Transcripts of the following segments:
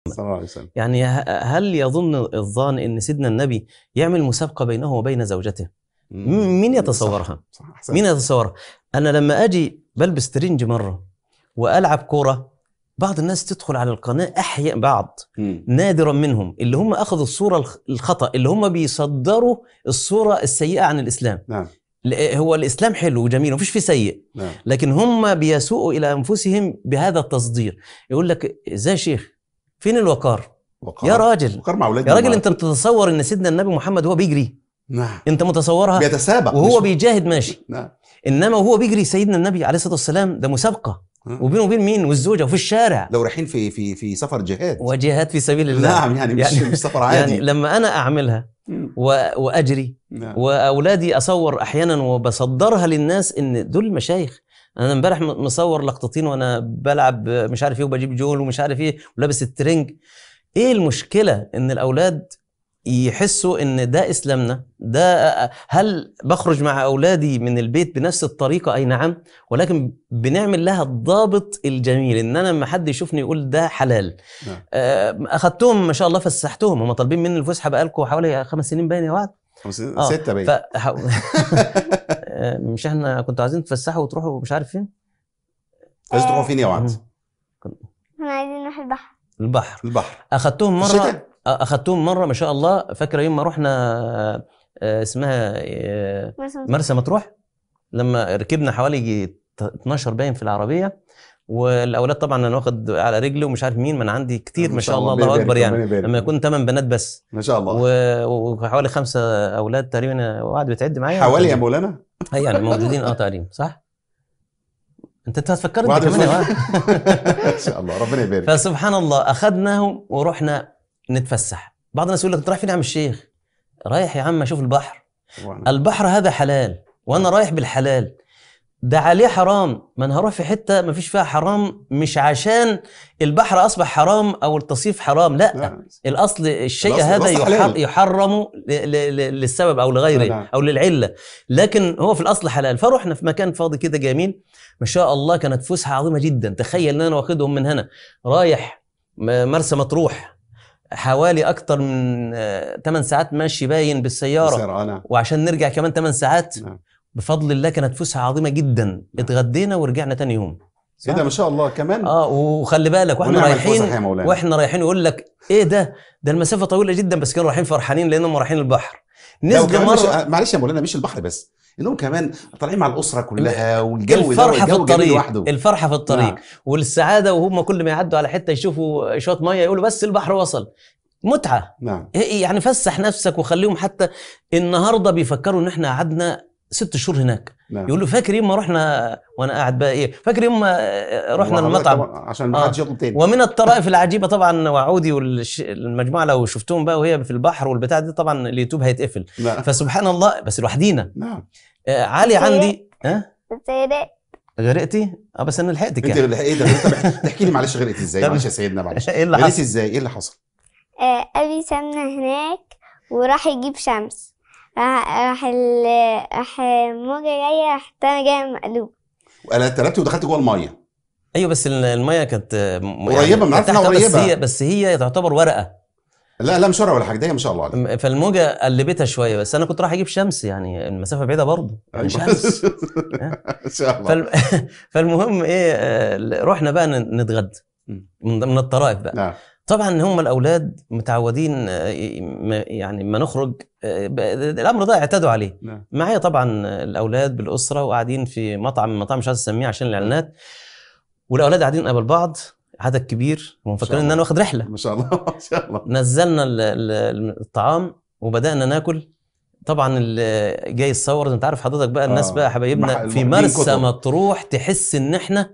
محمد صلى الله عليه وسلم يعني ه- هل يظن الظان ان سيدنا النبي يعمل مسابقه بينه وبين زوجته م- مين يتصورها صح, صح أحسنت. مين يتصورها انا لما اجي بلبس ترنج مره والعب كوره بعض الناس تدخل على القناه احيانا بعض مم. نادرا منهم اللي هم اخذوا الصوره الخ- الخطا اللي هم بيصدروا الصوره السيئه عن الاسلام نعم ل- هو الاسلام حلو وجميل ومفيش فيه سيء نعم لكن هم بيسوءوا الى انفسهم بهذا التصدير يقول لك ازاي يا شيخ فين الوقار وقار يا راجل وقار مع اولاد يا راجل الله. انت بتتصور ان سيدنا النبي محمد هو بيجري نعم انت متصورها بيتسابق وهو مش- بيجاهد ماشي نعم انما وهو بيجري سيدنا النبي عليه الصلاه والسلام ده مسابقه آه. وبينه وبين مين والزوجه وفي الشارع لو رايحين في في في سفر جهاد وجهاد في سبيل الله نعم يعني مش يعني- مش سفر عادي يعني لما انا اعملها مم. و- واجري نعم واولادي اصور احيانا وبصدرها للناس ان دول مشايخ انا امبارح م- مصور لقطتين وانا بلعب مش عارف ايه وبجيب جول ومش عارف ايه ولابس الترنج ايه المشكله ان الاولاد يحسوا ان ده اسلامنا ده هل بخرج مع اولادي من البيت بنفس الطريقه اي نعم ولكن بنعمل لها الضابط الجميل ان انا لما حد يشوفني يقول ده حلال نعم. آه، اخدتهم ما شاء الله فسحتهم هم طالبين مني الفسحه بقالكم حوالي خمس سنين باين يا وعد خمسين- آه، ستة باين ف... مش احنا كنتوا عايزين تفسحوا وتروحوا مش عارف فين عايز تروحوا فين يا وعد؟ احنا عايزين نروح البحر البحر البحر اخدتهم في مره الشتاء؟ اخدتهم مره ما شاء الله فاكره يوم ما رحنا آه، اسمها آه، مرسى مرسى مطروح لما ركبنا حوالي يجي 12 باين في الوحده والاولاد طبعا انا واخد على رجلي ومش عارف مين ما انا عندي كتير ما شاء الله الله ربنا اكبر يبارك، يعني ربنا يبارك. لما يكون ثمان بنات بس ما شاء الله و- وحوالي خمسه اولاد تقريبا وقعد بتعد معايا حوالي يا مولانا اي يعني موجودين اه تقريبا صح انت انت هتفكرني وقعد كمان يا يصلي. واد. ان شاء الله ربنا يبارك فسبحان الله اخذناهم ورحنا نتفسح بعض الناس يقول لك انت رايح فين يا عم الشيخ رايح يا عم اشوف البحر البحر هذا حلال وانا رايح بالحلال ده عليه حرام ما انا هروح في حته ما فيش فيها حرام مش عشان البحر اصبح حرام او التصيف حرام لا نعم. الاصل الشيء الأصل- هذا الأصل يحر حلال. يحرم ل- ل- ل- للسبب او لغيره نعم. او للعله لكن هو في الاصل حلال فرحنا في مكان فاضي كده جميل ما شاء الله كانت فسحه عظيمه جدا تخيل ان انا واخدهم من هنا رايح م- مرسى مطروح حوالي اكتر من 8 ساعات ماشي باين بالسياره سيارة، انا وعشان نرجع كمان 8 ساعات نعم. بفضل الله كانت فسحه عظيمه جدا اتغدينا ورجعنا تاني يوم ايه ده ما شاء الله كمان اه وخلي بالك واحنا ونعمل فسح رايحين يا مولانا واحنا رايحين يقول لك ايه ده ده المسافه طويله جدا بس كانوا رايحين فرحانين لانهم رايحين البحر لا نزل وكمان مش مره معلش يا مولانا مش البحر بس انهم كمان طالعين مع الاسره كلها والجو ده الفرحه في والجو جميل الطريق لوحده الفرحه في الطريق نعم. والسعاده وهم كل ما يعدوا على حته يشوفوا شويه ميه يقولوا بس البحر وصل متعه نعم إيه يعني فسح نفسك وخليهم حتى النهارده بيفكروا ان احنا قعدنا ست شهور هناك نعم يقولوا فاكر يوم ما رحنا وانا قاعد بقى ايه فاكر يوم ما رحنا وحضرتك المطعم طبعاً عشان ما آه. حدش يطلب تاني ومن الطرائف العجيبه طبعا وعودي والمجموعه لو شفتهم بقى وهي في البحر والبتاع دي طبعا اليوتيوب هيتقفل نعم فسبحان الله بس لوحدينا نعم آه علي عندي ها السيدات غرقتي اه بس انا لحقتك انت يعني اللي ايه ده طب تحكي لي معلش غرقت ازاي طب- معلش يا سيدنا معلش ايه اللي غرقتي حصل ازاي ايه اللي حصل آه، أبي سابنا هناك وراح يجيب شمس راح راح ال- راح موجة جاية رحت أنا جاية مقلوب انا اتقلبت ودخلت جوه الميه ايوه بس ال- الميه كانت آه، م- قريبة، من عارف تحت، إنها بس قريبة. هي بس هي تعتبر ورقه لا لا مش ورقه ولا حاجه ده هي ما شاء الله عليك م- فالموجه قلبتها شويه بس انا كنت رايح اجيب شمس يعني المسافه بعيده برضه يعني شمس ان شاء الله فالم... فالمهم ايه آه، رحنا بقى ن- نتغدى مم. من من الطرائف بقى نعم طبعا هم الاولاد متعودين آه، ما- يعني ما نخرج آه، ب- الامر ده اعتادوا عليه نعم معايا طبعا الاولاد بالاسره وقاعدين في مطعم مطعم مش عايز اسميه عشان الاعلانات والاولاد قاعدين قبل بعض عدد كبير هم فاكرين ان الله. انا واخد رحله ما شاء الله ما شاء الله نزلنا ال- ال- الطعام وبدانا ناكل طبعا اللي جاي يتصور انت عارف حضرتك بقى الناس آه. بقى حبايبنا مح- في محبين مرسى كتب. مطروح تحس ان احنا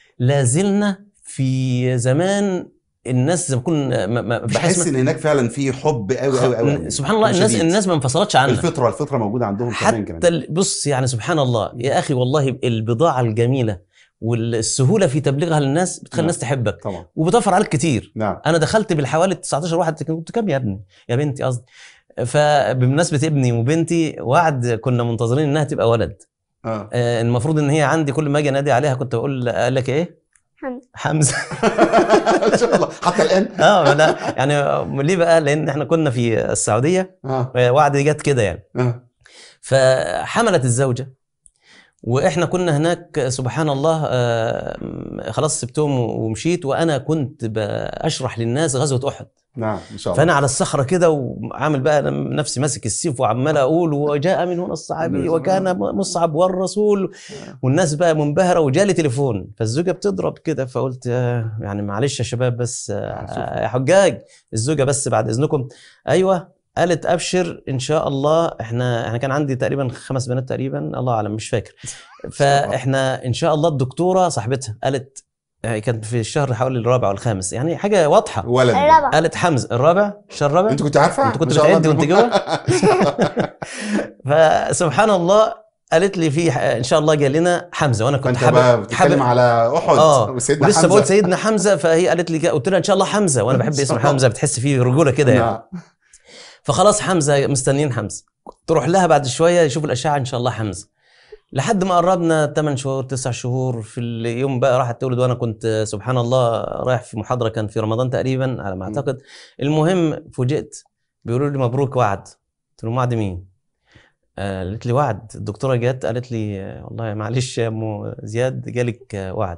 لازلنا في زمان الناس زي ما يكون ما- ما مفيش حاجة بحس اسمها- ان هناك فعلا في حب قوي قوي قوي سبحان الله الناس الناس ما انفصلتش عنا الفطره الفطره موجوده عندهم كمان كمان حتى ال- بص يعني سبحان الله يا اخي والله البضاعه الجميله والسهوله في تبليغها للناس بتخلي نعم. الناس تحبك طبعا وبتوفر عليك كتير نعم انا دخلت بالحوالي 19 واحد كنت كام يا ابني يا بنتي قصدي فبمناسبه ابني وبنتي وعد كنا منتظرين انها تبقى ولد اه آه، المفروض ان هي عندي كل ما اجي انادي عليها كنت بقول قال لك ايه حمزة حمزه ان شاء الله حتى الان اه لا يعني ليه بقى لان احنا كنا في السعوديه اه وعد جت كده يعني اه فحملت الزوجه واحنا كنا هناك سبحان الله آه، خلاص سبتهم ومشيت وانا كنت بشرح للناس غزوه احد نعم ان شاء الله فانا على الصخره كده وعامل بقى نفسي ماسك السيف وعمال اقول وجاء من هنا الصحابي وكان مصعب والرسول والناس بقى منبهره وجالي تليفون فالزوجه بتضرب كده فقلت آه، يعني معلش يا شباب بس آه، يا حجاج الزوجه بس بعد اذنكم ايوه قالت ابشر ان شاء الله احنا احنا كان عندي تقريبا خمس بنات تقريبا الله اعلم مش فاكر فاحنا ان شاء الله الدكتوره صاحبتها قالت آه، كانت في الشهر حوالي الرابع والخامس يعني حاجه واضحه ولد الرابعة قالت حمزه الرابع الشهر الرابع انت كنت عارفه انت كنت ما شاء الله. بتعد وانت جوه فسبحان الله قالت لي في ان شاء الله جاي لنا حمزه وانا كنت كنت بقى حابب بتتكلم على احد اه وسيدنا ولسه حمزة. بقول سيدنا حمزه فهي قالت لي كده قلت لها ان شاء الله حمزه وانا بحب اسم حمزه بتحس فيه رجوله كده يعني نعم. فخلاص حمزه مستنيين حمزه تروح لها بعد شويه يشوف الاشعه ان شاء الله حمزه لحد ما قربنا 8 شهور 9 شهور في اليوم بقى راحت تولد وانا كنت سبحان الله رايح في محاضره كان في رمضان تقريبا على ما مم. اعتقد المهم فوجئت بيقولوا لي مبروك وعد قلت لهم وعد مين؟ آه، قالت لي وعد الدكتوره جت قالت لي آه، والله معلش يا ام زياد جالك آه، وعد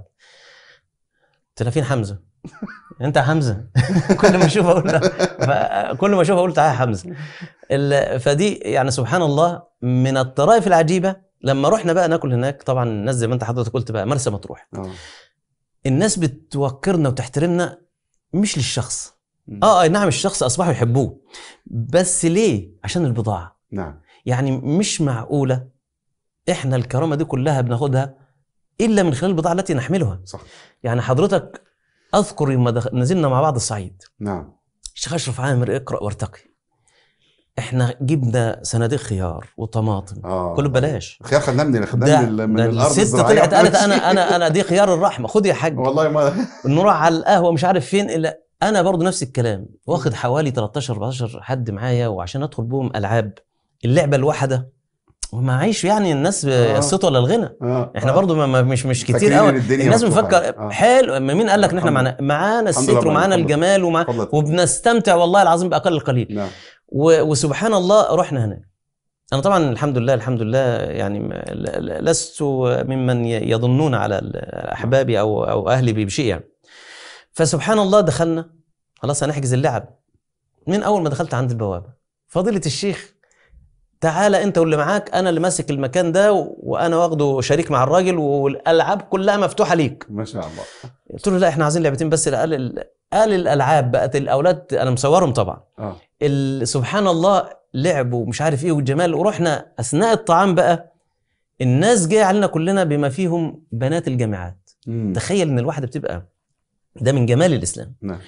قلت لها فين حمزه؟ انت يا حمزه كل ما اشوف اقول له- ف- كل ما اشوف اقول تعالى يا حمزه ال- فدي يعني سبحان الله من الطرائف العجيبه لما رحنا بقى ناكل هناك طبعا الناس زي ما انت حضرتك قلت بقى مرسى مطروح اه الناس بتوقرنا وتحترمنا مش للشخص مم. اه اي نعم الشخص اصبحوا يحبوه بس ليه عشان البضاعه نعم يعني مش معقوله احنا الكرامه دي كلها بناخدها الا من خلال البضاعه التي نحملها صح يعني حضرتك اذكر يوم دخ... نزلنا مع بعض الصعيد نعم الشيخ اشرف عامر اقرا وارتقي احنا جبنا صناديق خيار وطماطم اه كله ببلاش خيار خدناه من خدناه ده, من, ال- من ده الارض الست الزراعيه طلعت قالت انا انا انا دي خيار الرحمه خد يا حاج والله ما نروح على القهوه مش عارف فين الا انا برضو نفس الكلام واخد حوالي 13 14 حد معايا وعشان ادخل بهم العاب اللعبه الواحده ومعيش يعني الناس آه. الصوت ولا الغنى آه. احنا آه. برضو ما- ما مش مش كتير فاكرين قوي إن الدنيا الناس مفتوحة. مفكر آه. حلو ما مين قال لك ان احنا الحمد معانا معانا الحمد الستر لله ومعانا الحمد لله. الجمال ومع اتفضل. وبنستمتع والله العظيم باقل القليل نعم و- وسبحان الله رحنا هناك انا طبعا الحمد لله الحمد لله يعني م- ل- ل- لست ممن ي- يظنون على ال- احبابي او او اهلي بشيء يعني فسبحان الله دخلنا خلاص هنحجز اللعب من اول ما دخلت عند البوابه فضيله الشيخ تعالى انت واللي معاك انا اللي ماسك المكان ده و- وانا واخده شريك مع الراجل والالعاب كلها مفتوحه ليك ما شاء الله قلت له لا احنا عايزين لعبتين بس قال ال- قال الالعاب بقت الاولاد انا مصورهم طبعا اه ال- سبحان الله لعبوا ومش عارف ايه والجمال ورحنا اثناء الطعام بقى الناس جايه علينا كلنا بما فيهم بنات الجامعات مم. تخيل ان الواحده بتبقى ده من جمال الاسلام نعم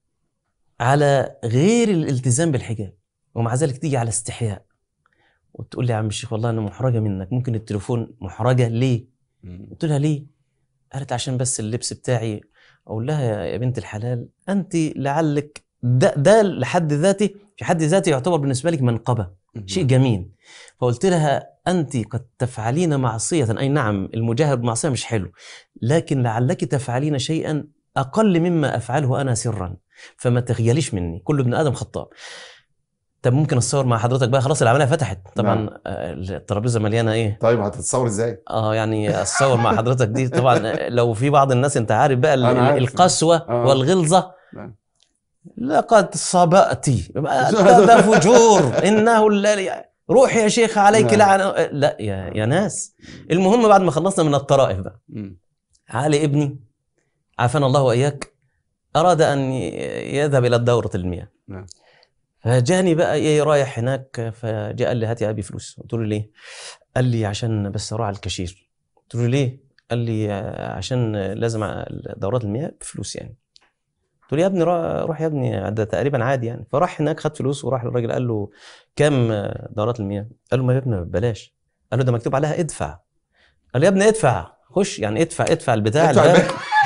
على غير الالتزام بالحجاب ومع ذلك تيجي على استحياء وتقول لي يا عم الشيخ والله انا محرجه منك ممكن التليفون محرجه ليه مم. قلت لها ليه قالت عشان بس اللبس بتاعي اقول لها يا يا بنت الحلال انت لعلك ده ده لحد ذاته في حد ذاته يعتبر بالنسبه لك منقبه شيء جميل فقلت لها انت قد تفعلين معصيه اي نعم المجاهر بمعصيه مش حلو لكن لعلك تفعلين شيئا اقل مما افعله انا سرا فما تخجليش مني كل ابن ادم خطاء طب ممكن اتصور مع حضرتك بقى خلاص العمليه فتحت طبعا نعم. آه، الترابيزه مليانه ايه طيب هتتصور ازاي؟ اه يعني اتصور مع حضرتك دي طبعا لو في بعض الناس انت عارف بقى ال- أنا عارف. القسوه آه. والغلظه نعم. لقد صبأت ده, ده فجور انه لا روح يا شيخ عليك نعم. لعنه لا يا يا ناس المهم بعد ما خلصنا من الطرائف بقى مم. علي ابني عافانا الله واياك اراد ان يذهب الى دوره المياه نعم. فجاني بقى ايه رايح هناك فجاء قال لي هات يا ابي فلوس قلت له ليه؟ قال لي عشان بس اروح على الكاشير قلت له ليه؟ قال لي آه، عشان لازم ع- دورات المياه بفلوس يعني قلت له يا ابني را- روح يا ابني ده تقريبا عادي يعني فراح هناك خد فلوس وراح للراجل قال له كام آه، دورات المياه؟ قال له ما يا ابني ببلاش قال له ده مكتوب عليها ادفع قال له يا ابني ادفع خش يعني ادفع ادفع البتاع ادفع الباب.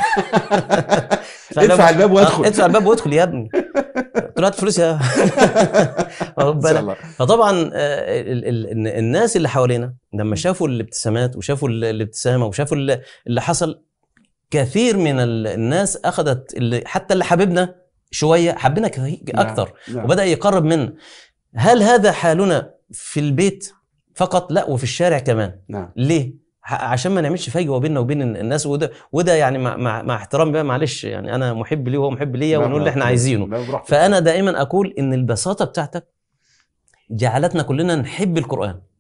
ادفع الباب وادخل آه، ادفع الباب وادخل يا ابني قلت له هات فلوس يا واخد ان شاء بالك؟ الله فطبعا آه، ال- ال- ال- الناس اللي حوالينا لما شافوا الابتسامات وشافوا ال- الابتسامه وشافوا ال- اللي حصل كثير من ال- الناس اخذت اللي حتى اللي حبيبنا شويه حبنا كثير نعم، اكثر نعم. وبدا يقرب منا هل هذا حالنا في البيت فقط لا وفي الشارع كمان نعم ليه ح- عشان ما نعملش فجوه بيننا وبين الناس وده وده يعني مع, مع, مع احترام بقى معلش يعني انا محب ليه وهو محب ليا لا، ونقول اللي احنا لا، عايزينه لا، براحتك. فانا دائما اقول ان البساطه بتاعتك جعلتنا كلنا نحب القران